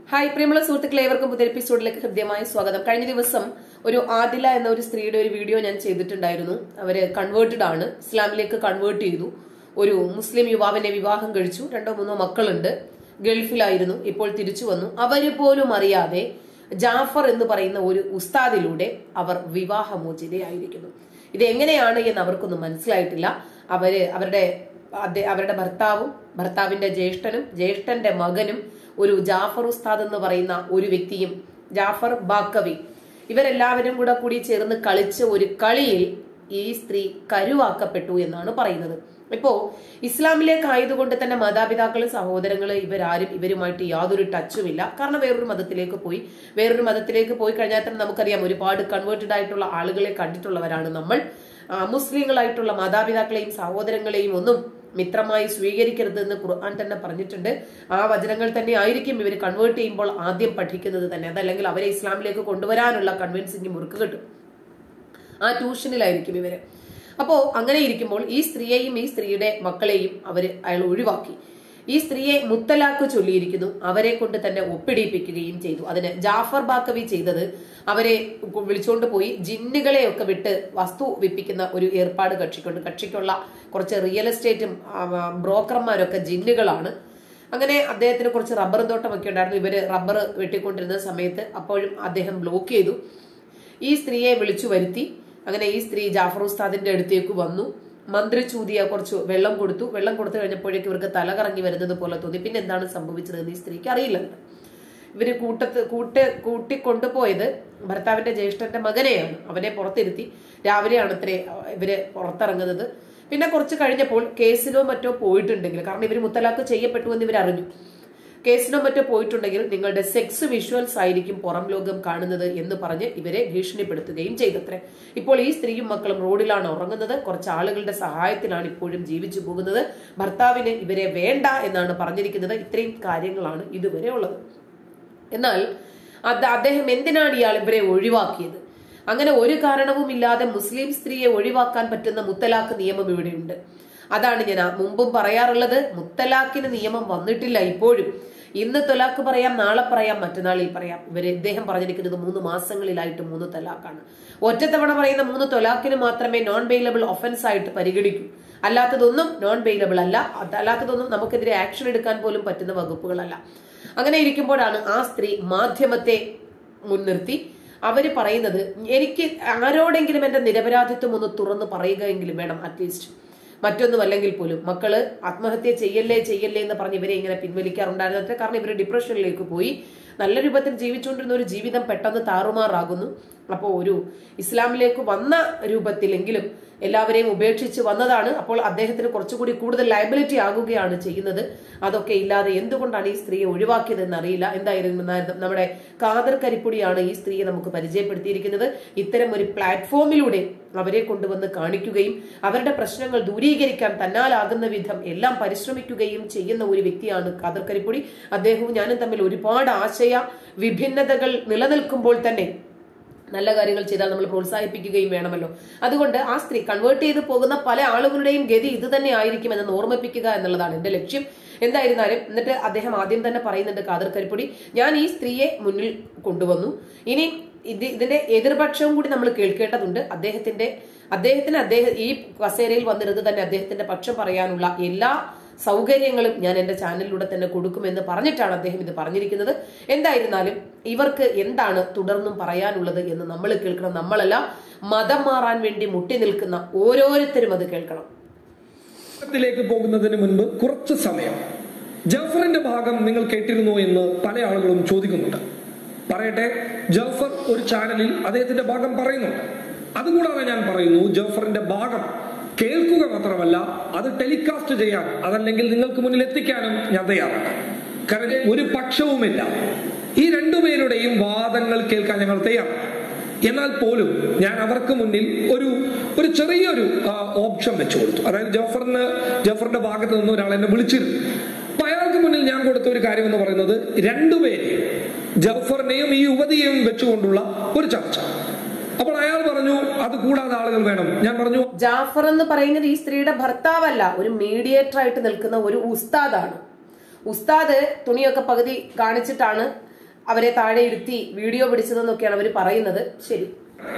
hi പ്രിയമുള്ള സുഹൃത്തുക്കളെ ഏവർക്കും പുതിയ എപ്പിസോഡിലേക്ക് ഹൃദ്യമായ സ്വാഗതം കഴിഞ്ഞ ദിവസം ഒരു ആദില എന്ന ഒരു സ്ത്രീയുടെ ഒരു വീഡിയോ ഞാൻ ചെയ്തിട്ടുണ്ടായിരുന്നു അവര് കൺവേർട്ടഡ് ആണ് ഇസ്ലാമിലേക്ക് കൺവേർട്ട് ചെയ്തു ഒരു മുസ്ലിം യുവാവിനെ വിവാഹം കഴിച്ചു രണ്ടോ മൂന്നോ മക്കളുണ്ട് ഗൾഫിലായിരുന്നു ഇപ്പോൾ തിരിച്ചു വന്നു അവര് പോലും അറിയാതെ ജാഫർ എന്ന് പറയുന്ന ഒരു ഉസ്താദിലൂടെ അവർ വിവാഹമോചിതയായിരിക്കുന്നു ഇത് എങ്ങനെയാണ് എന്ന് അവർക്കൊന്നും മനസ്സിലായിട്ടില്ല അവര് അവരുടെ അദ്ദേ- അവരുടെ ഭർത്താവും ഭർത്താവിന്റെ ജ്യേഷ്ഠനും ജ്യേഷ്ഠന്റെ മകനും ഒരു ജാഫർ ഉസ്താദ് എന്ന് പറയുന്ന ഒരു വ്യക്തിയും ജാഫർ ബാക്കവി ഇവരെല്ലാവരും കൂടെ കൂടി ചേർന്ന് കളിച്ച ഒരു കളിയിൽ ഈ സ്ത്രീ കരുവാക്കപ്പെട്ടു എന്നാണ് പറയുന്നത് ഇപ്പോ ഇസ്ലാമിലേക്ക് ആയതുകൊണ്ട് തന്നെ മാതാപിതാക്കള് സഹോദരങ്ങള് ഇവരാരും ഇവരുമായിട്ട് യാതൊരു ടച്ചുമില്ല കാരണം വേറൊരു മതത്തിലേക്ക് പോയി വേറൊരു മതത്തിലേക്ക് പോയി കഴിഞ്ഞാൽ തന്നെ നമുക്കറിയാം ഒരുപാട് കൺവേർട്ടഡ് ആയിട്ടുള്ള ആളുകളെ കണ്ടിട്ടുള്ളവരാണ് നമ്മൾ ആ, മുസ്ലിങ്ങളായിട്ടുള്ള മാതാപിതാക്കളെയും സഹോദരങ്ങളെയും ഒന്നും മിത്രമായി സ്വീകരിക്കരുത് എന്ന് ഖുർആൻ തന്നെ പറഞ്ഞിട്ടുണ്ട് ആ വചനങ്ങൾ തന്നെ ആയിരിക്കും ഇവർ കൺവേർട്ട് ചെയ്യുമ്പോൾ ആദ്യം പഠിക്കുന്നത് തന്നെ അതല്ലെങ്കിൽ അവരെ ഇസ്ലാമിലേക്ക് കൊണ്ടുവരാനുള്ള കൺവിൻസിങ് മുറുക്ക് കിട്ടും ആ ട്യൂഷനിലായിരിക്കും ഇവര് അപ്പോ അങ്ങനെ ഇരിക്കുമ്പോൾ ഈ സ്ത്രീയെയും ഈ സ്ത്രീയുടെ മക്കളെയും അവര് അയാൾ ഒഴിവാക്കി ഈ സ്ത്രീയെ മുത്തലാക്ക് ചൊല്ലിയിരിക്കുന്നു അവരെ കൊണ്ട് തന്നെ ഒപ്പിടിപ്പിക്കുകയും ചെയ്തു അതിന് ജാഫർ ബാക്കവി ചെയ്തത് അവരെ വിളിച്ചുകൊണ്ട് പോയി ജിന്നുകളെ ഒക്കെ വിട്ട് വസ്തു വിപ്പിക്കുന്ന ഒരു ഏർപ്പാട് കക്ഷിക്കുണ്ട് കക്ഷിക്കുള്ള കുറച്ച് റിയൽ എസ്റ്റേറ്റും ആ, ബ്രോക്കർമാരൊക്കെ ജിന്നുകളാണ് അങ്ങനെ അദ്ദേഹത്തിന് കുറച്ച് റബ്ബർ തോട്ടമൊക്കെ ഉണ്ടായിരുന്നു ഇവര് റബ്ബർ വെട്ടിക്കൊണ്ടിരുന്ന സമയത്ത് അപ്പോഴും അദ്ദേഹം ബ്ലോക്ക് ചെയ്തു ഈ സ്ത്രീയെ വിളിച്ചു വരുത്തി അങ്ങനെ ഈ സ്ത്രീ ജാഫർ ഉസ്താദിന്റെ അടുത്തേക്ക് വന്നു മന്ത്രി ചൂതിയ കുറച്ച് വെള്ളം കൊടുത്തു വെള്ളം കൊടുത്തു കഴിഞ്ഞപ്പോഴേക്ക് ഇവർക്ക് തല കറങ്ങി വരുന്നത് പോലെ തോന്നി പിന്നെ എന്താണ് സംഭവിച്ചത് എന്ന് ഈ സ്ത്രീക്ക് അറിയില്ല ഇവര് കൂട്ടത്ത് കൂട്ട് കൂട്ടിക്കൊണ്ടുപോയത് ഭർത്താവിന്റെ ജ്യേഷ്ഠന്റെ മകനെയാണ് അവനെ പുറത്തിരുത്തി രാവിലെയാണ് അത്രേ ഇവര് പുറത്തിറങ്ങുന്നത് പിന്നെ കുറച്ച് കഴിഞ്ഞപ്പോൾ കേസിനോ മറ്റോ പോയിട്ടുണ്ടെങ്കിൽ കാരണം ഇവർ മുത്തലാഖ് ചെയ്യപ്പെട്ടു എന്ന് ഇവർ അറിഞ്ഞു കേസിനോ മറ്റോ പോയിട്ടുണ്ടെങ്കിൽ നിങ്ങളുടെ സെക്സ് വിഷ്വൽസ് ആയിരിക്കും പുറം ലോകം കാണുന്നത് എന്ന് പറഞ്ഞ് ഇവരെ ഭീഷണിപ്പെടുത്തുകയും ചെയ്തത്രേ ഇപ്പോൾ ഈ സ്ത്രീയും മക്കളും റോഡിലാണ് ഉറങ്ങുന്നത് കുറച്ച് ആളുകളുടെ സഹായത്തിലാണ് ഇപ്പോഴും ജീവിച്ചു പോകുന്നത് ഭർത്താവിന് ഇവരെ വേണ്ട എന്നാണ് പറഞ്ഞിരിക്കുന്നത് ഇത്രയും കാര്യങ്ങളാണ് ഇതുവരെ ഉള്ളത് എന്നാൽ അത് അദ്ദേഹം എന്തിനാണ് ഇയാൾ ഇവരെ ഒഴിവാക്കിയത് അങ്ങനെ ഒരു കാരണവും ഇല്ലാതെ മുസ്ലിം സ്ത്രീയെ ഒഴിവാക്കാൻ പറ്റുന്ന മുത്തലാഖ് നിയമം ഇവിടെയുണ്ട് അതാണ് ഞാൻ ആ മുമ്പും പറയാറുള്ളത് മുത്തലാഖിന് നിയമം വന്നിട്ടില്ല ഇപ്പോഴും ഇന്ന് തൊലാഖ് പറയാം നാളെ പറയാം മറ്റന്നാളിൽ പറയാം ഇവര് ഇദ്ദേഹം പറഞ്ഞിരിക്കുന്നത് മൂന്ന് മാസങ്ങളിലായിട്ട് മൂന്ന് തലാഖാണ് ഒറ്റത്തവണ പറയുന്ന മൂന്ന് തൊലാഖിന് മാത്രമേ നോൺ ബെയിലബിൾ ഒഫൻസ് ആയിട്ട് പരിഗണിക്കൂ അല്ലാത്തതൊന്നും നോൺ ബെയിലബിൾ അല്ല അത് അല്ലാത്തതൊന്നും നമുക്കെതിരെ ആക്ഷൻ എടുക്കാൻ പോലും പറ്റുന്ന വകുപ്പുകളല്ല അങ്ങനെ ഇരിക്കുമ്പോഴാണ് ആ സ്ത്രീ മാധ്യമത്തെ മുൻനിർത്തി അവര് പറയുന്നത് എനിക്ക് ആരോടെങ്കിലും എന്റെ നിരപരാധിത്വം ഒന്ന് തുറന്ന് പറയുകയെങ്കിലും വേണം അറ്റ്ലീസ്റ്റ് മറ്റൊന്നും അല്ലെങ്കിൽ പോലും മക്കള് ആത്മഹത്യ ചെയ്യല്ലേ ചെയ്യല്ലേ എന്ന് പറഞ്ഞ് ഇവരെ ഇങ്ങനെ പിൻവലിക്കാറുണ്ടായിരുന്നത് കാരണം ഇവര് ഡിപ്രഷനിലേക്ക് പോയി നല്ല രൂപത്തിൽ ജീവിച്ചുകൊണ്ടിരുന്ന ഒരു ജീവിതം പെട്ടെന്ന് താറുമാറാകുന്നു അപ്പോൾ ഒരു ഇസ്ലാമിലേക്ക് വന്ന രൂപത്തിലെങ്കിലും എല്ലാവരെയും ഉപേക്ഷിച്ച് വന്നതാണ് അപ്പോൾ അദ്ദേഹത്തിന് കുറച്ചുകൂടി കൂടുതൽ ലയബിലിറ്റി ആകുകയാണ് ചെയ്യുന്നത് അതൊക്കെ ഇല്ലാതെ എന്തുകൊണ്ടാണ് ഈ സ്ത്രീയെ ഒഴിവാക്കിയതെന്ന് അറിയില്ല എന്തായിരുന്നു നമ്മുടെ കാതർ കരിപ്പൊടിയാണ് ഈ സ്ത്രീയെ നമുക്ക് പരിചയപ്പെടുത്തിയിരിക്കുന്നത് ഇത്തരം ഒരു പ്ലാറ്റ്ഫോമിലൂടെ അവരെ കൊണ്ടുവന്ന് കാണിക്കുകയും അവരുടെ പ്രശ്നങ്ങൾ ദൂരീകരിക്കാൻ തന്നാലാകുന്ന വിധം എല്ലാം പരിശ്രമിക്കുകയും ചെയ്യുന്ന ഒരു വ്യക്തിയാണ് കാതർ കരിപ്പൊടി അദ്ദേഹവും ഞാനും തമ്മിൽ ഒരുപാട് ആശയ വിഭിന്നതകൾ നിലനിൽക്കുമ്പോൾ തന്നെ നല്ല കാര്യങ്ങൾ ചെയ്താൽ നമ്മൾ പ്രോത്സാഹിപ്പിക്കുകയും വേണമല്ലോ അതുകൊണ്ട് ആ സ്ത്രീ കൺവേർട്ട് ചെയ്ത് പോകുന്ന പല ആളുകളുടെയും ഗതി ഇത് തന്നെ ആയിരിക്കും എന്ന് ഓർമ്മിപ്പിക്കുക എന്നുള്ളതാണ് എന്റെ ലക്ഷ്യം എന്തായിരുന്നാലും എന്നിട്ട് അദ്ദേഹം ആദ്യം തന്നെ പറയുന്നുണ്ട് കാതർ കരിപ്പൊടി ഞാൻ ഈ സ്ത്രീയെ മുന്നിൽ കൊണ്ടുവന്നു ഇനി ഇത് ഇതിന്റെ എതിർപക്ഷവും കൂടി നമ്മൾ കേൾക്കേണ്ടതുണ്ട് അദ്ദേഹത്തിന്റെ അദ്ദേഹത്തിന് അദ്ദേഹം ഈ കസേരയിൽ വന്നിരുന്ന് തന്നെ അദ്ദേഹത്തിന്റെ പക്ഷം പറയാനുള്ള എല്ലാ സൗകര്യങ്ങളും ഞാൻ എന്റെ ചാനലിലൂടെ തന്നെ കൊടുക്കുമെന്ന് പറഞ്ഞിട്ടാണ് അദ്ദേഹം ഇത് പറഞ്ഞിരിക്കുന്നത് എന്തായിരുന്നാലും ഇവർക്ക് എന്താണ് തുടർന്നും പറയാനുള്ളത് എന്ന് നമ്മൾ കേൾക്കണം നമ്മളല്ല മതം മാറാൻ വേണ്ടി മുട്ടി നിൽക്കുന്ന ഓരോരുത്തരും അത് കേൾക്കണം ത്തിലേക്ക് പോകുന്നതിന് മുൻപ് കുറച്ച് സമയം ജാഫറിന്റെ ഭാഗം നിങ്ങൾ കേട്ടിരുന്നോ എന്ന് പല ആളുകളും ചോദിക്കുന്നുണ്ട് പറയട്ടെ ജാഫർ ഒരു ചാനലിൽ അദ്ദേഹത്തിന്റെ ഭാഗം പറയുന്നുണ്ട് അതുകൂടാതെ ഞാൻ പറയുന്നു ജാഫറിന്റെ ഭാഗം കേൾക്കുക മാത്രമല്ല അത് ടെലികാസ്റ്റ് ചെയ്യാൻ അതല്ലെങ്കിൽ നിങ്ങൾക്ക് മുന്നിൽ എത്തിക്കാനും ഞാൻ തയ്യാറാണ് കാരണം ഒരു പക്ഷവുമില്ല ഈ രണ്ടുപേരുടെയും വാദങ്ങൾ കേൾക്കാൻ ഞങ്ങൾ തയ്യാറാണ് എന്നാൽ പോലും ഞാൻ അവർക്ക് മുന്നിൽ ഒരു ഒരു ചെറിയൊരു ആ, ഓപ്ഷൻ വെച്ചു കൊടുത്തു അതായത് ജോഫറിന് ജോഫറിന്റെ ഭാഗത്ത് നിന്ന് ഒരാൾ എന്നെ വിളിച്ചിരുന്നു അപ്പൊ അയാൾക്ക് മുന്നിൽ ഞാൻ കൊടുത്ത ഒരു കാര്യം എന്ന് പറയുന്നത് രണ്ടുപേരെ ജഫറിനെയും ഈ യുവതിയെയും വെച്ചുകൊണ്ടുള്ള ഒരു ചർച്ച അപ്പോൾ അയാൾ പറഞ്ഞു അത് കൂടാതെ ആളുകൾ വേണം ഞാൻ പറഞ്ഞു ജാഫർ എന്ന് പറയുന്നത് ഈ സ്ത്രീയുടെ ഭർത്താവല്ല ഒരു മീഡിയേറ്റർ ആയിട്ട് നിൽക്കുന്ന ഒരു ഉസ്താദാണ് ഉസ്താദ് തുണിയൊക്കെ പകുതി കാണിച്ചിട്ടാണ് അവരെ താഴെ ഇരുത്തി വീഡിയോ പിടിച്ചതെന്നൊക്കെയാണ് അവർ പറയുന്നത് ശരി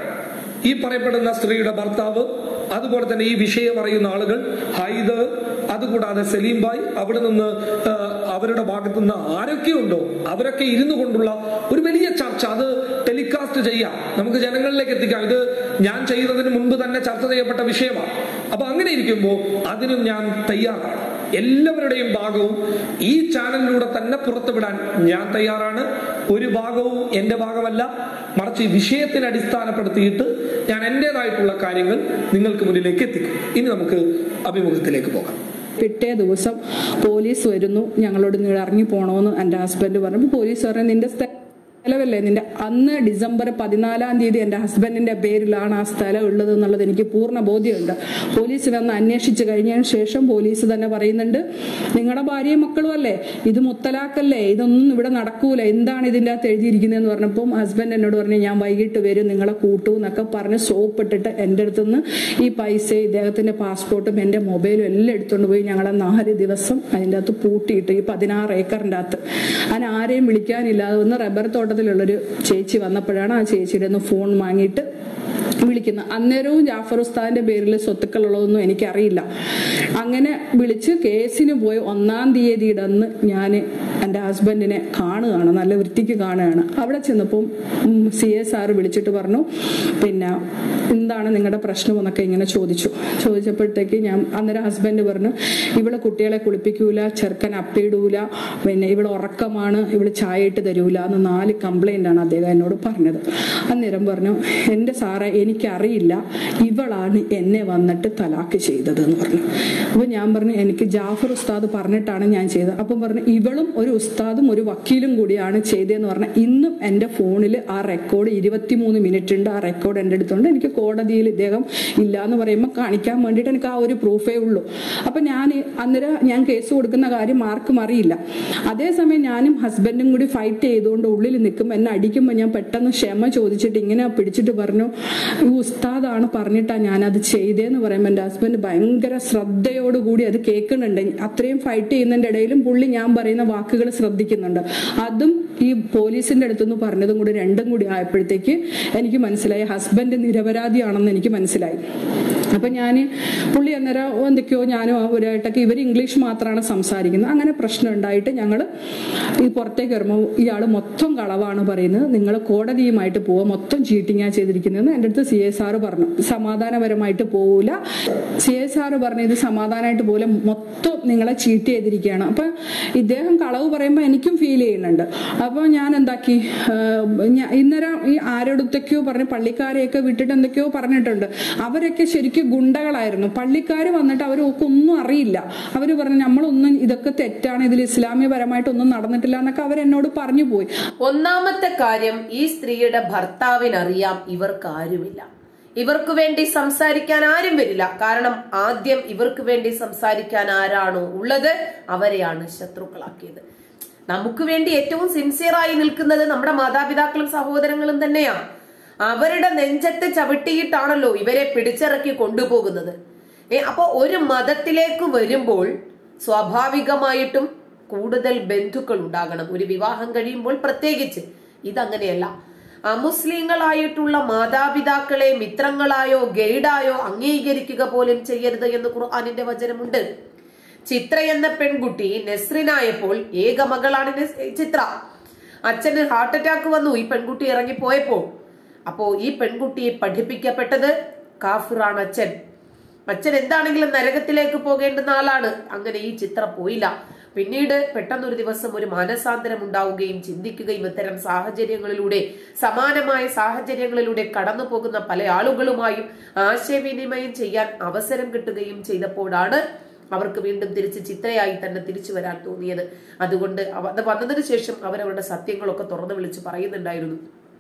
ഈ പറയപ്പെടുന്ന സ്ത്രീയുടെ ഭർത്താവ് അതുപോലെ തന്നെ ഈ വിഷയം അറിയുന്ന ആളുകൾ ഹൈദർ അതുകൂടാതെ സലീം ഭായ് അവിടെ നിന്ന് ആ, അവരുടെ ഭാഗത്തു നിന്ന് ആരൊക്കെയുണ്ടോ അവരൊക്കെ ഇരുന്നു കൊണ്ടുള്ള ഒരു വലിയ ചർച്ച അത് ടെലികാസ്റ്റ് ചെയ്യാം നമുക്ക് ജനങ്ങളിലേക്ക് എത്തിക്കാം ഇത് ഞാൻ ചെയ്യുന്നതിന് മുൻപ് തന്നെ ചർച്ച ചെയ്യപ്പെട്ട വിഷയമാണ് അപ്പൊ അങ്ങനെ ഇരിക്കുമ്പോൾ അതിനും ഞാൻ തയ്യാറാണ് എല്ലാവരുടെയും ഭാഗവും ഈ ചാനലിലൂടെ തന്നെ പുറത്തുവിടാൻ ഞാൻ തയ്യാറാണ് ഒരു ഭാഗവും എന്റെ ഭാഗമല്ല മറിച്ച് ഈ വിഷയത്തിനെ അടിസ്ഥാനപ്പെടുത്തിയിട്ട് ഞാൻ എന്റേതായിട്ടുള്ള കാര്യങ്ങൾ നിങ്ങൾക്ക് മുന്നിലേക്ക് എത്തിക്കും ഇനി നമുക്ക് അഭിമുഖത്തിലേക്ക് പോകാം പിറ്റേ ദിവസം പോലീസ് വരുന്നു ഞങ്ങളോട് നിങ്ങൾ ഇറങ്ങി പോണോന്ന് എൻ്റെ ഹസ്ബൻഡ് പറഞ്ഞു പോലീസ് പറഞ്ഞു നിന്റെ സ്ഥലമല്ലേ നിന്റെ അന്ന് ഡിസംബർ പതിനാലാം തീയതി എൻ്റെ ഹസ്ബൻഡിന്റെ പേരിലാണ് ആ സ്ഥലം ഉള്ളത് എന്നുള്ളത് എനിക്ക് പൂർണ്ണ ബോധ്യമുണ്ട് പോലീസ് വന്ന് അന്വേഷിച്ച് കഴിഞ്ഞതിന് ശേഷം പോലീസ് തന്നെ പറയുന്നുണ്ട് നിങ്ങളുടെ ഭാര്യയും മക്കളും അല്ലേ ഇത് മുത്തലാക്കല്ലേ ഇതൊന്നും ഇവിടെ നടക്കൂല എന്താണ് ഇതിൻ്റെ അകത്ത് എഴുതിയിരിക്കുന്നതെന്ന് പറഞ്ഞപ്പം ഹസ്ബൻഡ് എന്നോട് പറഞ്ഞു ഞാൻ വൈകിട്ട് വരും നിങ്ങളെ കൂട്ടു എന്നൊക്കെ പറഞ്ഞ് സോപ്പ് ഇട്ടിട്ട് എൻ്റെ അടുത്ത് നിന്ന് ഈ പൈസ ഇദ്ദേഹത്തിന്റെ പാസ്പോർട്ടും എൻ്റെ മൊബൈലും എല്ലാം എടുത്തുകൊണ്ട് പോയി ഞങ്ങളെ നാല് ദിവസം അതിൻ്റെ അകത്ത് പൂട്ടിയിട്ട് ഈ പതിനാറ് ഏക്കറിൻ്റെ അകത്ത് അതിന് ആരെയും വിളിക്കാനില്ലാതെ ഒന്ന് റബ്ബർ തോട്ടത്തിലുള്ളൊരു ചേച്ചി വന്നപ്പോഴാണ് ആ ചേച്ചിയുടെ ഒന്ന് ഫോൺ വാങ്ങിയിട്ട് വിളിക്കുന്നത് അന്നേരവും ജാഫർ ഉസ്താദിന്റെ പേരിൽ സ്വത്തുക്കളുള്ളതൊന്നും എനിക്കറിയില്ല അങ്ങനെ വിളിച്ച് കേസിന് പോയി ഒന്നാം തീയതിയുടെ അന്ന് ഞാൻ എൻ്റെ ഹസ്ബൻഡിനെ കാണുകയാണ് നല്ല വൃത്തിക്ക് കാണുകയാണ് അവിടെ ചെന്നപ്പം സി എസ് ആർ വിളിച്ചിട്ട് പറഞ്ഞു പിന്നെ എന്താണ് നിങ്ങളുടെ പ്രശ്നം എന്നൊക്കെ ഇങ്ങനെ ചോദിച്ചു ചോദിച്ചപ്പോഴത്തേക്ക് ഞാൻ അന്നേരം ഹസ്ബൻഡ് പറഞ്ഞു ഇവള് കുട്ടികളെ കുളിപ്പിക്കൂല ചെറുക്കൻ അപ്പിടൂല പിന്നെ ഇവള് ഉറക്കമാണ് ഇവള് ചായ ഇട്ട് തരൂല എന്ന് നാല് കംപ്ലൈന്റ് ആണ് അദ്ദേഹം എന്നോട് പറഞ്ഞത് അന്നേരം പറഞ്ഞു എൻ്റെ സാറേ എനിക്കറിയില്ല ഇവളാണ് എന്നെ വന്നിട്ട് തലാക്ക് ചെയ്തത് എന്ന് പറഞ്ഞു അപ്പൊ ഞാൻ പറഞ്ഞു എനിക്ക് ജാഫർ ഉസ്താദ് പറഞ്ഞിട്ടാണ് ഞാൻ ചെയ്തത് അപ്പം പറഞ്ഞു ഇവളും ഒരു ഉസ്താദും ഒരു വക്കീലും കൂടിയാണ് ചെയ്തതെന്ന് പറഞ്ഞാൽ ഇന്നും എൻ്റെ ഫോണിൽ ആ റെക്കോർഡ് ഇരുപത്തിമൂന്ന് മിനിറ്റ് ഉണ്ട് ആ റെക്കോർഡ് എൻ്റെ അടുത്തുണ്ട് എനിക്ക് കോടതിയിൽ ഇദ്ദേഹം ഇല്ല എന്ന് പറയുമ്പോൾ കാണിക്കാൻ വേണ്ടിയിട്ട് എനിക്ക് ആ ഒരു പ്രൂഫേ ഉള്ളൂ അപ്പൊ ഞാൻ അന്നേരം ഞാൻ കേസ് കൊടുക്കുന്ന കാര്യം ആർക്കും അറിയില്ല അതേസമയം ഞാനും ഹസ്ബൻഡും കൂടി ഫൈറ്റ് ചെയ്തുകൊണ്ട് ഉള്ളിൽ നിൽക്കും എന്നെ അടിക്കുമ്പോൾ ഞാൻ പെട്ടെന്ന് ക്ഷമ ചോദിച്ചിട്ട് ഇങ്ങനെ പിടിച്ചിട്ട് പറഞ്ഞു ഈ ഉസ്താദാണ് പറഞ്ഞിട്ടാ ഞാനത് ചെയ്തേന്ന് പറയുമ്പോൾ എൻ്റെ ഹസ്ബൻഡ് ഭയങ്കര ശ്രദ്ധയോടുകൂടി അത് കേൾക്കുന്നുണ്ട് അത്രയും ഫൈറ്റ് ചെയ്യുന്നതിൻ്റെ ഇടയിലും പുള്ളി ഞാൻ പറയുന്ന വാക്കുകൾ ശ്രദ്ധിക്കുന്നുണ്ട് അതും ഈ പോലീസിന്റെ അടുത്തുനിന്ന് പറഞ്ഞതും കൂടി രണ്ടും കൂടി ആയപ്പോഴത്തേക്ക് എനിക്ക് മനസ്സിലായി ഹസ്ബൻഡ് നിരപരാധിയാണെന്ന് എനിക്ക് മനസ്സിലായി അപ്പൊ ഞാൻ പുള്ളി അന്നേരം എന്തൊക്കെയോ ഞാനും അവരായിട്ടൊക്കെ ഇവർ ഇംഗ്ലീഷ് മാത്രമാണ് സംസാരിക്കുന്നത് അങ്ങനെ പ്രശ്നം ഉണ്ടായിട്ട് ഞങ്ങൾ ഈ പുറത്തേക്ക് വരുമ്പോൾ ഇയാൾ മൊത്തം കളവാണ് പറയുന്നത് നിങ്ങൾ കോടതിയുമായിട്ട് പോവുക മൊത്തം ചീറ്റിങ്ങാ ചെയ്തിരിക്കുന്നതെന്ന് എൻ്റെ അടുത്ത് സി എസ് ആർ പറഞ്ഞു സമാധാനപരമായിട്ട് പോവില്ല സി എസ് ആർ പറഞ്ഞു ഇത് സമാധാനമായിട്ട് പോലെ മൊത്തം നിങ്ങളെ ചീറ്റ് ചെയ്തിരിക്കുകയാണ് അപ്പൊ ഇദ്ദേഹം കളവ് പറയുമ്പോൾ എനിക്കും ഫീൽ ചെയ്യുന്നുണ്ട് അപ്പോൾ ഞാൻ എന്താക്കി ആഹ് ഞാ- ഇന്നേരം ഈ ആരോടത്തൊക്കെയോ പറഞ്ഞ് പള്ളിക്കാരെയൊക്കെ വിട്ടിട്ട് എന്തൊക്കെയോ പറഞ്ഞിട്ടുണ്ട് അവരൊക്കെ ശരിക്കും ഗുണ്ടകളായിരുന്നു പള്ളിക്കാർ വന്നിട്ട് അവരൊക്കെ ഒന്നും അറിയില്ല അവർ പറഞ്ഞു നമ്മളൊന്നും ഇതൊക്കെ തെറ്റാണ് ഇതിൽ ഇസ്ലാമികപരമായിട്ടൊന്നും നടന്നിട്ടില്ല എന്നൊക്കെ അവരെന്നോട് പറഞ്ഞു പോയി ഒന്നാമത്തെ കാര്യം ഈ സ്ത്രീയുടെ ഭർത്താവിനറിയാം ഇവർക്ക് ആരുമില്ല ഇവർക്ക് വേണ്ടി സംസാരിക്കാൻ ആരും വരില്ല കാരണം ആദ്യം ഇവർക്ക് വേണ്ടി സംസാരിക്കാൻ ആരാണോ ഉള്ളത് അവരെയാണ് ശത്രുക്കളാക്കിയത് നമുക്ക് വേണ്ടി ഏറ്റവും സിൻസിയറായി നിൽക്കുന്നത് നമ്മുടെ മാതാപിതാക്കളും സഹോദരങ്ങളും തന്നെയാണ് അവരുടെ നെഞ്ചത്ത് ചവിട്ടിയിട്ടാണല്ലോ ഇവരെ പിടിച്ചിറക്കി കൊണ്ടുപോകുന്നത് ഏ അപ്പൊ ഒരു മതത്തിലേക്ക് വരുമ്പോൾ സ്വാഭാവികമായിട്ടും കൂടുതൽ ബന്ധുക്കൾ ഉണ്ടാകണം ഒരു വിവാഹം കഴിയുമ്പോൾ പ്രത്യേകിച്ച് ഇതങ്ങനെയല്ല അമുസ്ലിങ്ങളായിട്ടുള്ള മാതാപിതാക്കളെ മിത്രങ്ങളായോ ഗൈഡായോ അംഗീകരിക്കുക പോലും ചെയ്യരുത് എന്ന് ഖുർആാനിന്റെ വചനമുണ്ട് ചിത്ര എന്ന പെൺകുട്ടി നെസ്രിനായപ്പോൾ ഏക മകളാണ് നെസ്- ചിത്ര അച്ഛന് ഹാർട്ട് അറ്റാക്ക് വന്നു ഈ പെൺകുട്ടി ഇറങ്ങിപ്പോയപ്പോ അപ്പോ ഈ പെൺകുട്ടിയെ പഠിപ്പിക്കപ്പെട്ടത് കാഫിറാണ് അച്ഛൻ അച്ഛൻ എന്താണെങ്കിലും നരകത്തിലേക്ക് പോകേണ്ടുന്ന ആളാണ് അങ്ങനെ ഈ ചിത്ര പോയില്ല പിന്നീട് പെട്ടെന്നൊരു ദിവസം ഒരു മാനസാന്തരം ഉണ്ടാവുകയും ചിന്തിക്കുകയും ഇത്തരം സാഹചര്യങ്ങളിലൂടെ സമാനമായ സാഹചര്യങ്ങളിലൂടെ കടന്നു പോകുന്ന പല ആളുകളുമായും ആശയവിനിമയം ചെയ്യാൻ അവസരം കിട്ടുകയും ചെയ്തപ്പോഴാണ് അവർക്ക് വീണ്ടും തിരിച്ച് ചിത്രയായി തന്നെ തിരിച്ചു വരാൻ തോന്നിയത് അതുകൊണ്ട് അവ- അത് വന്നതിന് ശേഷം അവരവരുടെ സത്യങ്ങളൊക്കെ തുറന്നു വിളിച്ച് പറയുന്നുണ്ടായിരുന്നു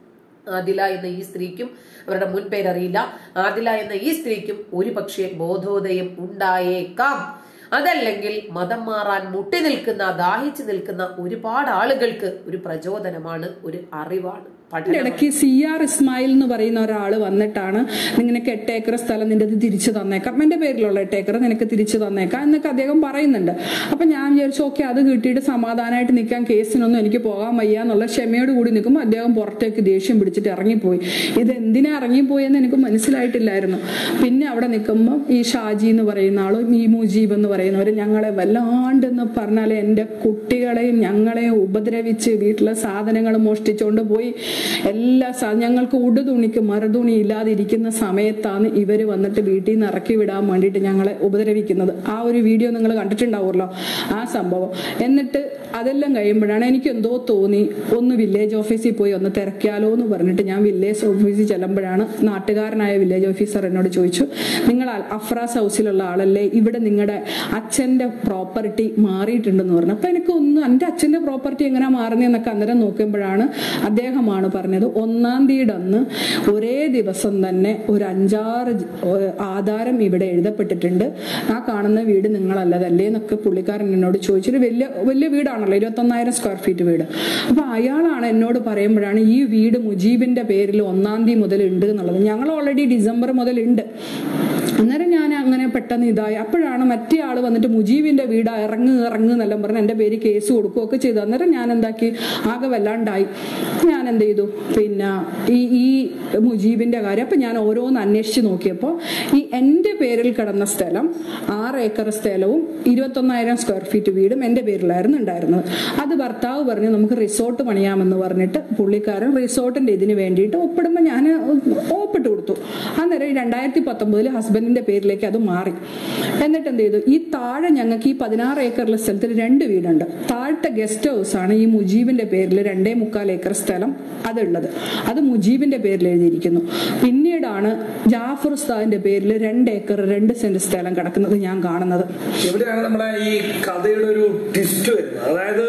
ആദില എന്ന ഈ സ്ത്രീക്കും അവരുടെ മുൻ പേരറിയില്ല ആദില എന്ന ഈ സ്ത്രീക്കും ഒരു പക്ഷേ ബോധോദയം ഉണ്ടായേക്കാം അതല്ലെങ്കിൽ മതം മാറാൻ മുട്ടി നിൽക്കുന്ന ദാഹിച്ചു നിൽക്കുന്ന ഒരുപാട് ആളുകൾക്ക് ഒരു പ്രചോദനമാണ് ഒരു അറിവാണ് പഠനം ഇടയ്ക്ക് സി ആർ ഇസ്മായിൽ എന്ന് പറയുന്ന ഒരാൾ വന്നിട്ടാണ് നിനക്ക് എട്ട് ഏക്കർ സ്ഥലം നിന്റെ ഇത് തിരിച്ചു തന്നേക്കാം എന്റെ പേരിലുള്ള എട്ട് ഏക്കർ നിനക്ക് തിരിച്ചു തന്നേക്കാം എന്നൊക്കെ അദ്ദേഹം പറയുന്നുണ്ട് അപ്പൊ ഞാൻ വിചാരിച്ചു ഓക്കെ അത് കിട്ടിയിട്ട് സമാധാനമായിട്ട് നിൽക്കാൻ കേസിനൊന്നും എനിക്ക് പോകാൻ വയ്യ എന്നുള്ള ക്ഷമയോട് കൂടി നിൽക്കുമ്പോൾ അദ്ദേഹം പുറത്തേക്ക് ദേഷ്യം പിടിച്ചിട്ട് ഇറങ്ങിപ്പോയി ഇത് എന്തിനാ ഇറങ്ങിപ്പോയെന്ന് എനിക്ക് മനസ്സിലായിട്ടില്ലായിരുന്നു പിന്നെ അവിടെ നിൽക്കുമ്പോൾ ഈ ഷാജി എന്ന് പറയുന്ന ആളും ഈ മുജീബ് എന്ന് പറയുന്നവർ ഞങ്ങളെ വല്ലാണ്ടെന്ന് പറഞ്ഞാൽ എൻ്റെ കുട്ടികളെയും ഞങ്ങളെയും ഉപദ്രവിച്ച് വീട്ടിലെ സാധനങ്ങൾ മോഷ്ടിച്ചുകൊണ്ട് പോയി എല്ലാ സാ- ഞങ്ങൾക്ക് ഉടുതുണിക്ക് മറുതുണി ഇല്ലാതിരിക്കുന്ന സമയത്താണ് ഇവർ വന്നിട്ട് വീട്ടിൽ നിന്ന് ഇറക്കി വിടാൻ വേണ്ടിയിട്ട് ഞങ്ങളെ ഉപദ്രവിക്കുന്നത് ആ ഒരു വീഡിയോ നിങ്ങൾ കണ്ടിട്ടുണ്ടാവുമല്ലോ ആ സംഭവം എന്നിട്ട് അതെല്ലാം കഴിയുമ്പോഴാണ് എനിക്ക് എന്തോ തോന്നി ഒന്ന് വില്ലേജ് ഓഫീസിൽ പോയി ഒന്ന് തിരക്കിയാലോ എന്ന് പറഞ്ഞിട്ട് ഞാൻ വില്ലേജ് ഓഫീസിൽ ചെല്ലുമ്പോഴാണ് നാട്ടുകാരനായ വില്ലേജ് ഓഫീസർ എന്നോട് ചോദിച്ചു നിങ്ങൾ അൽ- അഫ്രാസ് ഹൗസിലുള്ള ആളല്ലേ ഇവിടെ നിങ്ങളുടെ അച്ഛന്റെ പ്രോപ്പർട്ടി മാറിയിട്ടുണ്ടെന്ന് പറഞ്ഞു അപ്പൊ എനിക്ക് ഒന്ന് എൻ്റെ അച്ഛന്റെ പ്രോപ്പർട്ടി എങ്ങനെയാ മാറുന്നതെന്നൊക്കെ അന്നേരം നോക്കുമ്പോഴാണ് അദ്ദേഹമാണ് പറഞ്ഞത് ഒന്നാം തീയതി അന്ന് ഒരേ ദിവസം തന്നെ ഒരു അഞ്ചാറ് ജ- ഏഹ് ആധാരം ഇവിടെ എഴുതപ്പെട്ടിട്ടുണ്ട് ആ കാണുന്ന വീട് നിങ്ങളല്ലതല്ലേ എന്നൊക്കെ പുള്ളിക്കാരൻ എന്നോട് ചോദിച്ചൊരു വലിയ വലിയ വീടാണല്ലോ ഇരുപത്തൊന്നായിരം സ്ക്വയർ ഫീറ്റ് വീട് അപ്പൊ അയാളാണ് എന്നോട് പറയുമ്പോഴാണ് ഈ വീട് മുജീബിന്റെ പേരിൽ ഒന്നാം തീയതി മുതൽ ഉണ്ട് എന്നുള്ളത് ഞങ്ങൾ ഓൾറെഡി ഡിസംബർ മുതൽ ഉണ്ട് അന്നേരം ഞാൻ അങ്ങനെ പെട്ടെന്ന് ഇതായി അപ്പോഴാണ് മറ്റേ ആള് വന്നിട്ട് മുജീബിന്റെ വീട് ഇറങ്ങ് ഇറങ്ങ് എന്നെല്ലാം പറഞ്ഞ് എൻ്റെ പേര് കേസ് കൊടുക്കുകയൊക്കെ ചെയ്തു അന്നേരം ഞാൻ എന്താക്കി ആകെ വല്ലാണ്ടായി ഞാൻ എന്ത് ചെയ്തു പിന്നെ ഈ ഈ മുജീബിന്റെ കാര്യം അപ്പൊ ഞാൻ ഓരോന്ന് അന്വേഷിച്ച് നോക്കിയപ്പോൾ ഈ എൻ്റെ പേരിൽ കിടന്ന സ്ഥലം ആറ് ഏക്കർ സ്ഥലവും ഇരുപത്തൊന്നായിരം സ്ക്വയർ ഫീറ്റ് വീടും എൻ്റെ പേരിലായിരുന്നു ഉണ്ടായിരുന്നത് അത് ഭർത്താവ് പറഞ്ഞു നമുക്ക് റിസോർട്ട് പണിയാമെന്ന് പറഞ്ഞിട്ട് പുള്ളിക്കാരൻ റിസോർട്ടിന്റെ ഇതിന് വേണ്ടിയിട്ട് ഒപ്പിടുമ്പോൾ ഞാൻ ഒപ്പിട്ട് കൊടുത്തു അന്നേരം ഈ രണ്ടായിരത്തി പത്തൊമ്പതിൽ ഹസ്ബൻഡിന്റെ പേരിലേക്ക് അത് മാറി എന്നിട്ട് എന്ത് ചെയ്തു ഈ താഴെ ഞങ്ങൾക്ക് ഈ പതിനാറ് ഏക്കറിലെ സ്ഥലത്തിൽ രണ്ട് വീടുണ്ട് താഴത്തെ ഗസ്റ്റ് ഹൗസ് ആണ് ഈ മുജീബിന്റെ പേരിൽ രണ്ടേ മുക്കാൽ ഏക്കർ സ്ഥലം അതുള്ളത് അത് മുജീബിന്റെ പേരിൽ എഴുതിയിരിക്കുന്നു പിന്നീടാണ് ജാഫർ ഉസ്താദിന്റെ പേരിൽ രണ്ട് ഏക്കർ രണ്ട് സെന്റ് സ്ഥലം കിടക്കുന്നത് ഞാൻ കാണുന്നത് എവിടെയാണ് നമ്മുടെ ഈ കഥയുടെ ഒരു ട്വിസ്റ്റ് വരുന്നത് അതായത്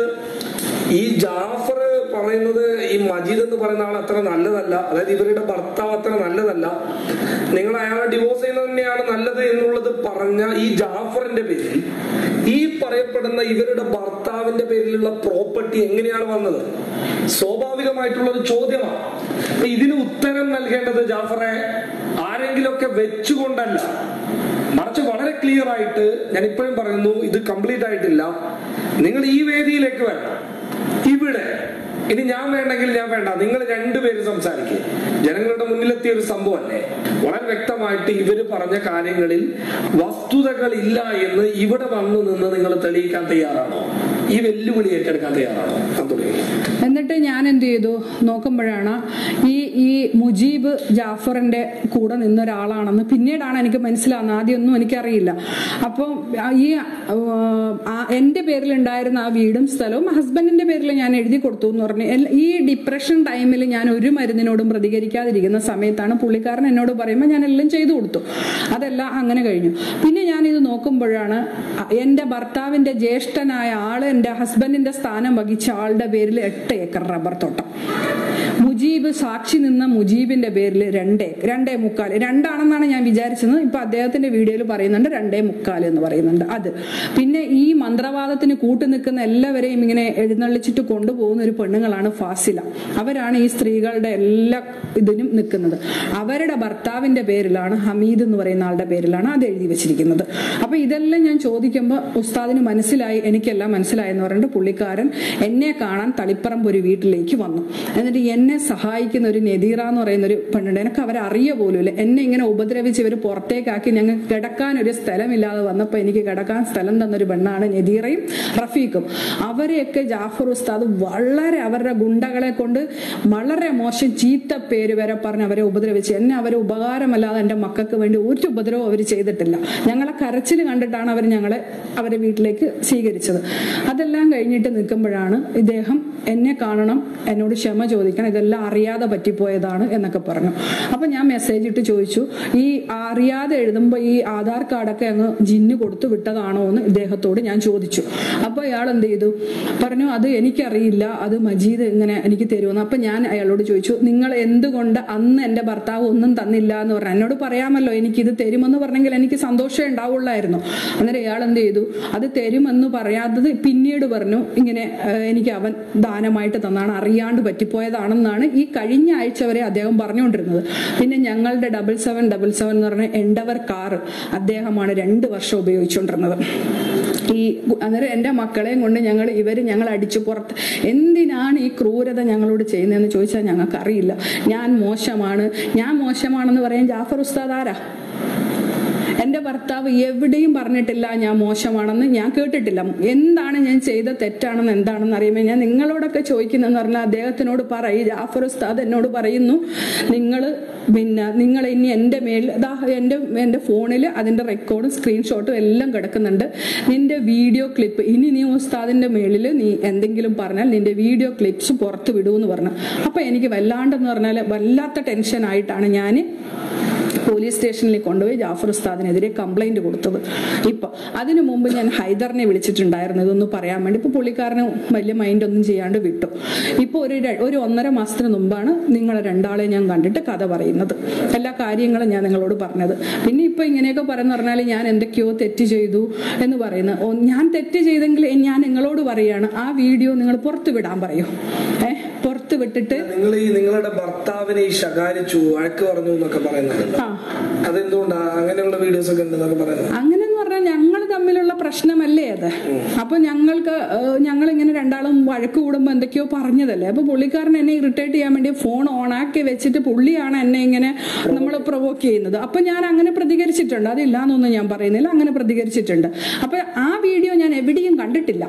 ഈ ജാഫർ പറയുന്നത് ഈ മജീദ് എന്ന് പറയുന്ന ആൾ അത്ര നല്ലതല്ല അതായത് ഇവരുടെ ഭർത്താവ് അത്ര നല്ലതല്ല നിങ്ങൾ അയാളെ ഡിവോഴ്സ് ചെയ്യുന്നത് തന്നെയാണ് നല്ലത് എന്നുള്ളത് പറഞ്ഞ ഈ ജാഫറിന്റെ പേരിൽ ഈ പറയപ്പെടുന്ന ഇവരുടെ ഭർത്താവിന്റെ പേരിലുള്ള പ്രോപ്പർട്ടി എങ്ങനെയാണ് വന്നത് സ്വാഭാവികമായിട്ടുള്ള ഒരു ചോദ്യമാണ് അപ്പൊ ഇതിന് ഉത്തരം നൽകേണ്ടത് ജാഫറെ ആരെങ്കിലുമൊക്കെ വെച്ചുകൊണ്ടല്ല മറിച്ച് വളരെ ക്ലിയർ ആയിട്ട് ഞാൻ ഇപ്പോഴും പറയുന്നു ഇത് കംപ്ലീറ്റ് ആയിട്ടില്ല നിങ്ങൾ ഈ വേദിയിലേക്ക് വരണം ഇവിടെ ഇനി ഞാൻ വേണ്ടെങ്കിൽ ഞാൻ വേണ്ട നിങ്ങൾ രണ്ടുപേരും സംസാരിക്കുക ജനങ്ങളുടെ മുന്നിലെത്തിയ ഒരു സംഭവമല്ലേ വളരെ വ്യക്തമായിട്ട് ഇവര് പറഞ്ഞ കാര്യങ്ങളിൽ വസ്തുതകൾ ഇല്ല എന്ന് ഇവിടെ വന്നു നിന്ന് നിങ്ങൾ തെളിയിക്കാൻ തയ്യാറാണോ ഈ വെല്ലുവിളി ഏറ്റെടുക്കാൻ തയ്യാറാണോ അന്തുണി എന്നിട്ട് ഞാൻ എന്ത് ചെയ്തു നോക്കുമ്പോഴാണ് ഈ ഈ മുജീബ് ജാഫറിന്റെ കൂടെ നിന്ന ഒരാളാണെന്ന് പിന്നീടാണ് എനിക്ക് മനസ്സിലാവുന്നത് ആദ്യമൊന്നും എനിക്കറിയില്ല അപ്പം ആ ഈ ആ, എന്റെ പേരിലുണ്ടായിരുന്ന ആ വീടും സ്ഥലവും ഹസ്ബൻഡിന്റെ പേരിൽ ഞാൻ എഴുതി കൊടുത്തു എന്ന് പറഞ്ഞു എല്ല- ഈ ഡിപ്രഷൻ ടൈമിൽ ഞാൻ ഒരു മരുന്നിനോടും പ്രതികരിക്കാതിരിക്കുന്ന സമയത്താണ് പുള്ളിക്കാരൻ എന്നോട് പറയുമ്പോൾ ഞാൻ എല്ലാം ചെയ്തു കൊടുത്തു അതെല്ലാം അങ്ങനെ കഴിഞ്ഞു പിന്നെ ഞാൻ ഇത് നോക്കുമ്പോഴാണ് അ- എന്റെ ഭർത്താവിന്റെ ജ്യേഷ്ഠനായ ആള് എന്റെ ഹസ്ബൻഡിന്റെ സ്ഥാനം വഹിച്ച ആളുടെ പേരിൽ എട്ട് ഏക്കർ റബ്ബർ തോട്ടം മുജീബ് സാക്ഷി നിന്ന മുജീബിന്റെ പേരിൽ രണ്ടേ രണ്ടേ മുക്കാൽ രണ്ടാണെന്നാണ് ഞാൻ വിചാരിച്ചത് ഇപ്പൊ അദ്ദേഹത്തിന്റെ വീഡിയോയിൽ പറയുന്നുണ്ട് രണ്ടേ മുക്കാൽ എന്ന് പറയുന്നുണ്ട് അത് പിന്നെ ഈ മന്ത്രവാദത്തിന് കൂട്ടു നിൽക്കുന്ന എല്ലാവരെയും ഇങ്ങനെ എഴുന്നള്ളിച്ചിട്ട് കൊണ്ടുപോകുന്ന ഒരു പെണ്ണുങ്ങളാണ് ഫാസില അവരാണ് ഈ സ്ത്രീകളുടെ എല്ലാ ഇതിനും നിൽക്കുന്നത് അവരുടെ ഭർത്താവിന്റെ പേരിലാണ് ഹമീദ് എന്ന് പറയുന്ന ആളുടെ പേരിലാണ് അത് എഴുതി വെച്ചിരിക്കുന്നത് അപ്പൊ ഇതെല്ലാം ഞാൻ ചോദിക്കുമ്പോൾ ഉസ്താദിന് മനസ്സിലായി എനിക്കെല്ലാം മനസ്സിലായി എന്ന് പറഞ്ഞിട്ട് പുള്ളിക്കാരൻ എന്നെ കാണാൻ തളിപ്പറമ്പ് ഒരു വീട്ടിലേക്ക് വന്നു എന്നിട്ട് എന്നെ സഹായിക്കുന്ന ഒരു നെതീറ എന്ന് പറയുന്ന ഒരു പെണ്ണുണ്ട് എനിക്ക് അവരെ അറിയ പോലുമില്ല എന്നെ ഇങ്ങനെ ഉപദ്രവിച്ച് ഇവർ പുറത്തേക്കാക്കി ഞങ്ങൾക്ക് കിടക്കാൻ ഒരു സ്ഥലമില്ലാതെ വന്നപ്പോൾ എനിക്ക് കിടക്കാൻ സ്ഥലം തന്നൊരു പെണ്ണാണ് നെതീറയും റഫീഖും അവരെയൊക്കെ ജാഫർ ഉസ്താദ് വളരെ അവരുടെ ഗുണ്ടകളെ കൊണ്ട് വളരെ മോശം ചീത്ത പേര് വരെ പറഞ്ഞ് അവരെ ഉപദ്രവിച്ച് എന്നെ അവരെ ഉപകാരമല്ലാതെ എൻ്റെ മക്കൾക്ക് വേണ്ടി ഒരു ഉപദ്രവവും അവർ ചെയ്തിട്ടില്ല ഞങ്ങളെ കരച്ചിൽ കണ്ടിട്ടാണ് അവർ ഞങ്ങളെ അവരെ വീട്ടിലേക്ക് സ്വീകരിച്ചത് അതെല്ലാം കഴിഞ്ഞിട്ട് നിൽക്കുമ്പോഴാണ് ഇദ്ദേഹം എന്നെ കാണണം എന്നോട് ക്ഷമ ചോദിക്കണം ഇതെല്ലാം അറിയാതെ പറ്റിപ്പോയതാണ് എന്നൊക്കെ പറഞ്ഞു അപ്പൊ ഞാൻ മെസ്സേജ് ഇട്ട് ചോദിച്ചു ഈ അറിയാതെ എഴുതുമ്പോൾ ഈ ആധാർ കാർഡൊക്കെ അങ്ങ് ജിന്ന് കൊടുത്തു വിട്ടതാണോ എന്ന് ഇദ്ദേഹത്തോട് ഞാൻ ചോദിച്ചു അപ്പൊ ഇയാൾ എന്ത് ചെയ്തു പറഞ്ഞു അത് എനിക്കറിയില്ല അത് മജീദ് ഇങ്ങനെ എനിക്ക് തരുമെന്ന് അപ്പൊ ഞാൻ അയാളോട് ചോദിച്ചു നിങ്ങൾ എന്തുകൊണ്ട് അന്ന് എന്റെ ഭർത്താവ് ഒന്നും തന്നില്ല എന്ന് പറഞ്ഞു എന്നോട് പറയാമല്ലോ എനിക്ക് ഇത് തരുമെന്ന് പറഞ്ഞെങ്കിൽ എനിക്ക് സന്തോഷമേ ഉണ്ടാവുള്ളായിരുന്നു അന്നേരം ഇയാൾ എന്ത് ചെയ്തു അത് തരുമെന്ന് പറയാത്തത് പിന്നീട് പറഞ്ഞു ഇങ്ങനെ "ഏഹ്, എനിക്ക് അവൻ ദാനമായിട്ട് തന്നാണ് അറിയാണ്ട് പറ്റിപ്പോയതാണെന്ന് ആണെന്നാണ് ഈ കഴിഞ്ഞ ആഴ്ച വരെ അദ്ദേഹം പറഞ്ഞുകൊണ്ടിരുന്നത് പിന്നെ ഞങ്ങളുടെ ഡബിൾ സെവൻ ഡബിൾ സെവൻ എന്ന് പറഞ്ഞ എൻഡവർ കാർ അദ്ദേഹമാണ് രണ്ട് വർഷം ഉപയോഗിച്ചുകൊണ്ടിരുന്നത് ഈ അന്നേരം എൻ്റെ മക്കളെയും കൊണ്ട് ഞങ്ങൾ ഇവർ ഞങ്ങൾ അടിച്ചു പുറത്ത് എന്തിനാണ് ഈ ക്രൂരത ഞങ്ങളോട് ചെയ്യുന്നതെന്ന് ചോദിച്ചാൽ ഞങ്ങൾക്ക് അറിയില്ല ഞാൻ മോശമാണ് ഞാൻ മോശമാണെന്ന് പറയാൻ ജാഫർ ഉസ്താദ് ആരാ എന്റെ ഭർത്താവ് എവിടെയും പറഞ്ഞിട്ടില്ല ഞാൻ മോശമാണെന്ന് ഞാൻ കേട്ടിട്ടില്ല എന്താണ് ഞാൻ ചെയ്ത തെറ്റാണെന്ന് എന്താണെന്ന് അറിയുമ്പോൾ ഞാൻ നിങ്ങളോടൊക്കെ ചോദിക്കുന്നതെന്ന് പറഞ്ഞാൽ അദ്ദേഹത്തിനോട് പറയും ജാഫർ ഉസ്താദ് എന്നോട് പറയുന്നു നിങ്ങൾ പിന്നെ നിങ്ങൾ ഇനി എൻ്റെ മേൽ ദാ എൻ്റെ എൻ്റെ ഫോണിൽ അതിൻ്റെ റെക്കോർഡും സ്ക്രീൻഷോട്ടും എല്ലാം കിടക്കുന്നുണ്ട് നിന്റെ വീഡിയോ ക്ലിപ്പ് ഇനി നീ ഉസ്താദിന്റെ മേളിൽ നീ എന്തെങ്കിലും പറഞ്ഞാൽ നിന്റെ വീഡിയോ ക്ലിപ്സ് പുറത്ത് വിടുമെന്ന് പറഞ്ഞു അപ്പൊ എനിക്ക് വല്ലാണ്ടെന്ന് പറഞ്ഞാൽ വല്ലാത്ത ടെൻഷൻ ആയിട്ടാണ് ഞാൻ പോലീസ് സ്റ്റേഷനിൽ കൊണ്ടുപോയി ജാഫർ ഉസ്താദിനെതിരെ കംപ്ലൈന്റ് കൊടുത്തത് ഇപ്പൊ അതിനു മുമ്പ് ഞാൻ ഹൈദറിനെ വിളിച്ചിട്ടുണ്ടായിരുന്നു ഇതൊന്ന് പറയാൻ വേണ്ടി ഇപ്പൊ പുള്ളിക്കാരന് വലിയ മൈൻഡ് ഒന്നും ചെയ്യാണ്ട് വിട്ടു ഇപ്പൊ ഒരു ര- ഒരു ഒന്നര മാസത്തിന് മുമ്പാണ് നിങ്ങളെ രണ്ടാളെ ഞാൻ കണ്ടിട്ട് കഥ പറയുന്നത് എല്ലാ കാര്യങ്ങളും ഞാൻ നിങ്ങളോട് പറഞ്ഞത് പിന്നെ ഇപ്പൊ ഇങ്ങനെയൊക്കെ പറയുന്ന പറഞ്ഞാൽ ഞാൻ എന്തൊക്കെയോ തെറ്റ് ചെയ്തു എന്ന് പറയുന്നത് ഓ, ഞാൻ തെറ്റ് ചെയ്തെങ്കിൽ ഞാൻ നിങ്ങളോട് പറയാണ് ആ വീഡിയോ നിങ്ങൾ പുറത്തു വിടാൻ പറയൂ ഏഹ് പുറത്ത് വിട്ടിട്ട് നിങ്ങൾ ഈ നിങ്ങളുടെ ഭർത്താവിനെ ഈ ശകാരിച്ചു വഴക്ക് പറഞ്ഞു എന്നൊക്കെ പറയുന്നുണ്ടല്ലോ ആ അതെന്തുകൊണ്ടാ അങ്ങനെയുള്ള വീഡിയോസ് ഒക്കെ ഉണ്ടെന്നൊക്കെ പറയുന്നത് അങ്ങനെ എന്ന് പറഞ്ഞാൽ ഞങ്ങൾ തമ്മിലുള്ള പ്രശ്നമല്ലേ അത് അപ്പൊ ഞങ്ങൾക്ക് ഞങ്ങൾ ഇങ്ങനെ രണ്ടാളും വഴക്ക് കൂടുമ്പോ എന്തൊക്കെയോ പറഞ്ഞതല്ലേ അപ്പൊ പുള്ളിക്കാരൻ എന്നെ ഇറിറ്റേറ്റ് ചെയ്യാൻ വേണ്ടി ഫോൺ ഓണാക്കി വെച്ചിട്ട് പുള്ളിയാണ് എന്നെ ഇങ്ങനെ നമ്മൾ പ്രൊവോക്ക് ചെയ്യുന്നത് അപ്പൊ ഞാൻ അങ്ങനെ പ്രതികരിച്ചിട്ടുണ്ട് അതില്ലാന്നൊന്നും ഞാൻ പറയുന്നില്ല അങ്ങനെ പ്രതികരിച്ചിട്ടുണ്ട് അപ്പൊ ആ വീഡിയോ ഞാൻ എവിടെയും കണ്ടിട്ടില്ല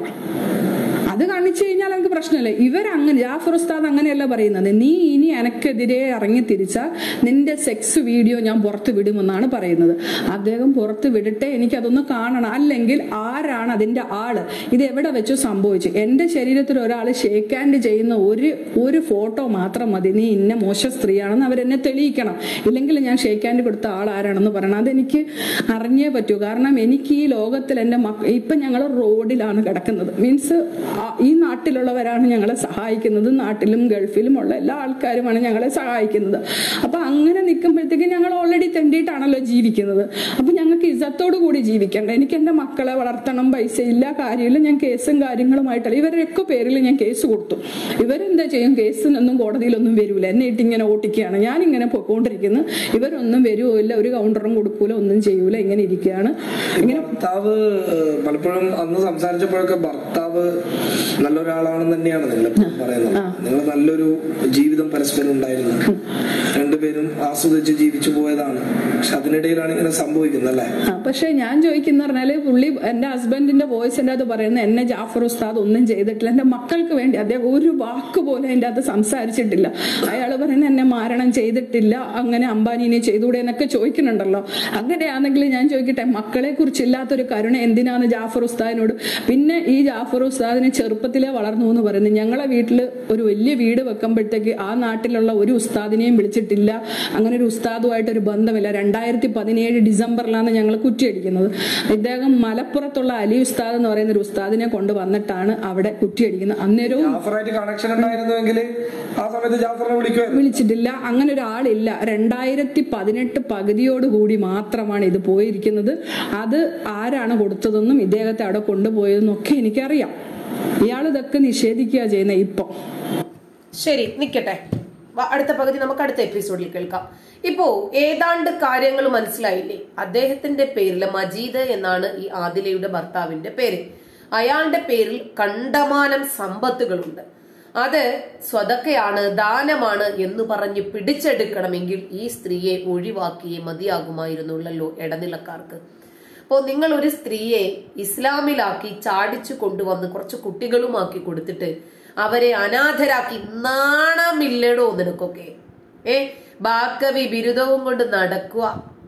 അത് കാണിച്ചു കഴിഞ്ഞാൽ എനിക്ക് പ്രശ്നമില്ല ഇവരങ്ങനെ ജാഫർ ഉസ്താദ് അങ്ങനെയല്ല പറയുന്നത് നീ ഇനി എനക്കെതിരെ ഇറങ്ങി തിരിച്ചാൽ നിന്റെ സെക്സ് വീഡിയോ ഞാൻ പുറത്ത് വിടുമെന്നാണ് പറയുന്നത് അദ്ദേഹം പുറത്ത് വിടട്ടെ എനിക്കതൊന്ന് കാണണം അല്ലെങ്കിൽ ആരാണ് അതിന്റെ ആള് ഇത് എവിടെ വെച്ചു സംഭവിച്ചു എന്റെ ശരീരത്തിൽ ഒരാൾ ഷേക്ക് ഹാൻഡ് ചെയ്യുന്ന ഒരു ഒരു ഫോട്ടോ മാത്രം മതി നീ ഇന്ന മോശ സ്ത്രീയാണെന്ന് അവരെന്നെ തെളിയിക്കണം ഇല്ലെങ്കിൽ ഞാൻ ഷേക്ക് ഹാൻഡ് കൊടുത്ത ആൾ ആരാണെന്ന് പറയണം അതെനിക്ക് അറിഞ്ഞേ പറ്റൂ കാരണം എനിക്ക് ഈ ലോകത്തിൽ എൻ്റെ മക്ക ഇപ്പം ഞങ്ങൾ റോഡിലാണ് കിടക്കുന്നത് മീൻസ് ഈ നാട്ടിലുള്ളവരാണ് ഞങ്ങളെ സഹായിക്കുന്നത് നാട്ടിലും ഗൾഫിലും ഉള്ള എല്ലാ ആൾക്കാരുമാണ് ഞങ്ങളെ സഹായിക്കുന്നത് അപ്പൊ അങ്ങനെ നിൽക്കുമ്പോഴത്തേക്ക് ഞങ്ങൾ ഓൾറെഡി തെണ്ടിയിട്ടാണല്ലോ ജീവിക്കുന്നത് അപ്പൊ ഞങ്ങൾക്ക് ഇസത്തോടു കൂടി ജീവിക്കണ്ട എനിക്ക് എൻ്റെ മക്കളെ വളർത്തണം പൈസ ഇല്ല കാര്യമില്ല ഞാൻ കേസും കാര്യങ്ങളുമായിട്ടല്ല ഇവരുടെയൊക്കെ പേരിൽ ഞാൻ കേസ് കൊടുത്തു ഇവരെന്താ ചെയ്യും കേസിനൊന്നും കോടതിയിലൊന്നും വരൂല എന്നെ ഇട്ട് ഇങ്ങനെ ഓട്ടിക്കുകയാണ് ഞാൻ ഇങ്ങനെ പൊക്കോണ്ടിരിക്കുന്നു ഇവരൊന്നും വരുമോ ഇല്ല ഒരു കൗണ്ടറും കൊടുക്കൂല ഒന്നും ചെയ്യൂല ഇങ്ങനെ ഇരിക്കുകയാണ് ഇങ്ങനെ ഭർത്താവ് ഏഹ്, പലപ്പോഴും അന്ന് സംസാരിച്ചപ്പോഴൊക്കെ ഭർത്താവ് നല്ലൊരാളാണെന്ന് തന്നെയാണ് നിങ്ങൾ പറയുന്നത് നിങ്ങൾ നല്ലൊരു ജീവിതം പരസ്പരം ഉണ്ടായിരുന്നു രണ്ടുപേരും ആസ്വദിച്ച് ജീവിച്ചു പോയതാണ് പക്ഷെ അതിനിടയിലാണ് ഇങ്ങനെ സംഭവിക്കുന്നത് അല്ലേ ആ പക്ഷെ ഞാൻ ചോദിക്കുന്ന പറഞ്ഞാല് പുള്ളി എന്റെ ഹസ്ബൻഡിന്റെ വോയിസിന്റെ അത് പറയുന്നത് എന്നെ ജാഫർ ഉസ്താദ് ഒന്നും ചെയ്തിട്ടില്ല എന്റെ മക്കൾക്ക് വേണ്ടി അദ്ദേഹം ഒരു വാക്ക് പോലും അതിന്റെ അത് സംസാരിച്ചിട്ടില്ല അയാൾ പറയുന്നത് എന്നെ മാരണം ചെയ്തിട്ടില്ല അങ്ങനെ അംബാനിനെ ചെയ്തുകൂടെ എന്നൊക്കെ ചോദിക്കുന്നുണ്ടല്ലോ അങ്ങനെയാണെങ്കിൽ ഞാൻ ചോദിക്കട്ടെ മക്കളെ കുറിച്ചില്ലാത്തൊരു കരുണ എന്തിനാന്ന് ജാഫർ ഉസ്താദിനോട് പിന്നെ ഈ ജാഫർ ഉസ്താദിനെ ചെറുപ്പത്തിലേ വളർന്നു എന്ന് പറയുന്നത് ഞങ്ങളെ വീട്ടിൽ ഒരു വലിയ വീട് വെക്കുമ്പോഴത്തേക്ക് ആ നാട്ടിലുള്ള ഒരു ഉസ്താദിനെയും വിളിച്ചിട്ടില്ല അങ്ങനെ ഒരു ഉസ്താദുമായിട്ട് ഒരു ബന്ധമില്ല രണ്ടായിരത്തി പതിനേഴ് ഡിസംബറിലാണ് ഞങ്ങൾ കുറ്റിയടിക്കുന്നത് ഇദ്ദേഹം മലപ്പുറത്തുള്ള അലി ഉസ്താദ് എന്ന് പറയുന്ന ഒരു ഉസ്താദിനെ കൊണ്ട് വന്നിട്ടാണ് അവിടെ കുറ്റിയടിക്കുന്നത് അന്നേരവും ജാഫറായിട്ട് കണക്ഷൻ ഉണ്ടായിരുന്നുവെങ്കിൽ ആ സമയത്ത് ജാഫറിനെ വിളിക്കുമായിരുന്നു വിളിച്ചിട്ടില്ല അങ്ങനെ ഒരാളില്ല രണ്ടായിരത്തി പതിനെട്ട് പകുതിയോടുകൂടി മാത്രമാണ് ഇത് പോയിരിക്കുന്നത് അത് ആരാണ് കൊടുത്തതെന്നും ഇദ്ദേഹത്തെ അവിടെ കൊണ്ടുപോയതെന്നും ഒക്കെ എനിക്കറിയാം ഇയാൾ ഇതൊക്കെ നിഷേധിക്കുക ചെയ്യുന്നത് ഇപ്പം ശരി നിക്കട്ടെ വ- അടുത്ത പകുതി നമുക്ക് അടുത്ത എപ്പിസോഡിൽ കേൾക്കാം ഇപ്പോ ഏതാണ്ട് കാര്യങ്ങൾ മനസ്സിലായില്ലേ അദ്ദേഹത്തിന്റെ പേരിൽ മജീദ് എന്നാണ് ഈ ആദിലയുടെ ഭർത്താവിന്റെ പേര് അയാളുടെ പേരിൽ കണ്ടമാനം സമ്പത്തുകളുണ്ട് അത് സ്വതക്കയാണ് ദാനമാണ് എന്ന് പറഞ്ഞ് പിടിച്ചെടുക്കണമെങ്കിൽ ഈ സ്ത്രീയെ ഒഴിവാക്കിയേ മതിയാകുമായിരുന്നുള്ളല്ലോ ഇടനിലക്കാർക്ക് അപ്പോൾ നിങ്ങൾ ഒരു സ്ത്രീയെ ഇസ്ലാമിലാക്കി ചാടിച്ചു കൊണ്ടുവന്ന് കുറച്ച് കുട്ടികളുമാക്കി കൊടുത്തിട്ട് അവരെ അനാഥരാക്കി നാണമില്ലടോ നിനക്കൊക്കെ ഏ ബാക്കവി ബിരുദവും കൊണ്ട് നടക്കുക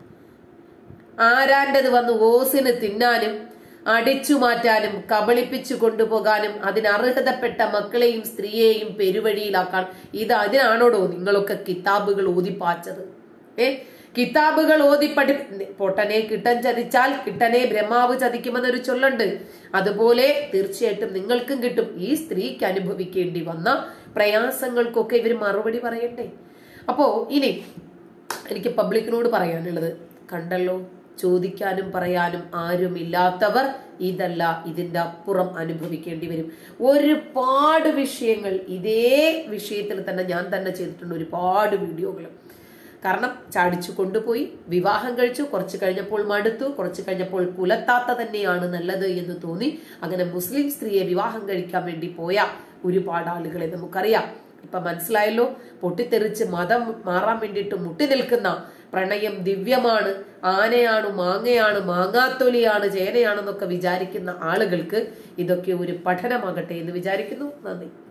ആരാന്റത് വന്ന് ഓസിന് തിന്നാനും അടിച്ചു മാറ്റാനും കബളിപ്പിച്ചു കൊണ്ടുപോകാനും അതിനർഹതപ്പെട്ട മക്കളെയും സ്ത്രീയെയും പെരുവഴിയിലാക്കാൻ ഇത് അതിനാണോടോ നിങ്ങളൊക്കെ കിതാബുകൾ ഓതിപ്പാച്ചത് ഏ കിതാബുകൾ ഓതി പഠി പൊട്ടനെ കിട്ടൻ ചതിച്ചാൽ കിട്ടനെ ബ്രഹ്മാവ് ചതിക്കുമെന്നൊരു ചൊല്ലുണ്ട് അതുപോലെ തീർച്ചയായിട്ടും നിങ്ങൾക്കും കിട്ടും ഈ സ്ത്രീക്ക് അനുഭവിക്കേണ്ടി വന്ന പ്രയാസങ്ങൾക്കൊക്കെ ഇവർ മറുപടി പറയണ്ടേ അപ്പോ ഇനി എനിക്ക് പബ്ലിക്കിനോട് പറയാനുള്ളത് കണ്ടല്ലോ ചോദിക്കാനും പറയാനും ആരുമില്ലാത്തവർ ഇതല്ല ഇതിന്റെ അപ്പുറം അനുഭവിക്കേണ്ടി വരും ഒരുപാട് വിഷയങ്ങൾ ഇതേ വിഷയത്തിൽ തന്നെ ഞാൻ തന്നെ ചെയ്തിട്ടുണ്ട് ഒരുപാട് വീഡിയോകൾ കാരണം ചാടിച്ചു കൊണ്ടുപോയി വിവാഹം കഴിച്ചു കുറച്ച് കഴിഞ്ഞപ്പോൾ മടുത്തു കുറച്ച് കഴിഞ്ഞപ്പോൾ കുലത്താത്ത തന്നെയാണ് നല്ലത് എന്ന് തോന്നി അങ്ങനെ മുസ്ലിം സ്ത്രീയെ വിവാഹം കഴിക്കാൻ വേണ്ടി പോയ ഒരുപാട് ആളുകളെ നമുക്കറിയാം ഇപ്പൊ മനസ്സിലായല്ലോ പൊട്ടിത്തെറിച്ച് മതം മാറാൻ വേണ്ടിയിട്ട് മുട്ടി നിൽക്കുന്ന പ്രണയം ദിവ്യമാണ് ആനയാണ് മാങ്ങയാണ് മാങ്ങാത്തൊലിയാണ് ചേനയാണെന്നൊക്കെ വിചാരിക്കുന്ന ആളുകൾക്ക് ഇതൊക്കെ ഒരു പഠനമാകട്ടെ എന്ന് വിചാരിക്കുന്നു നന്ദി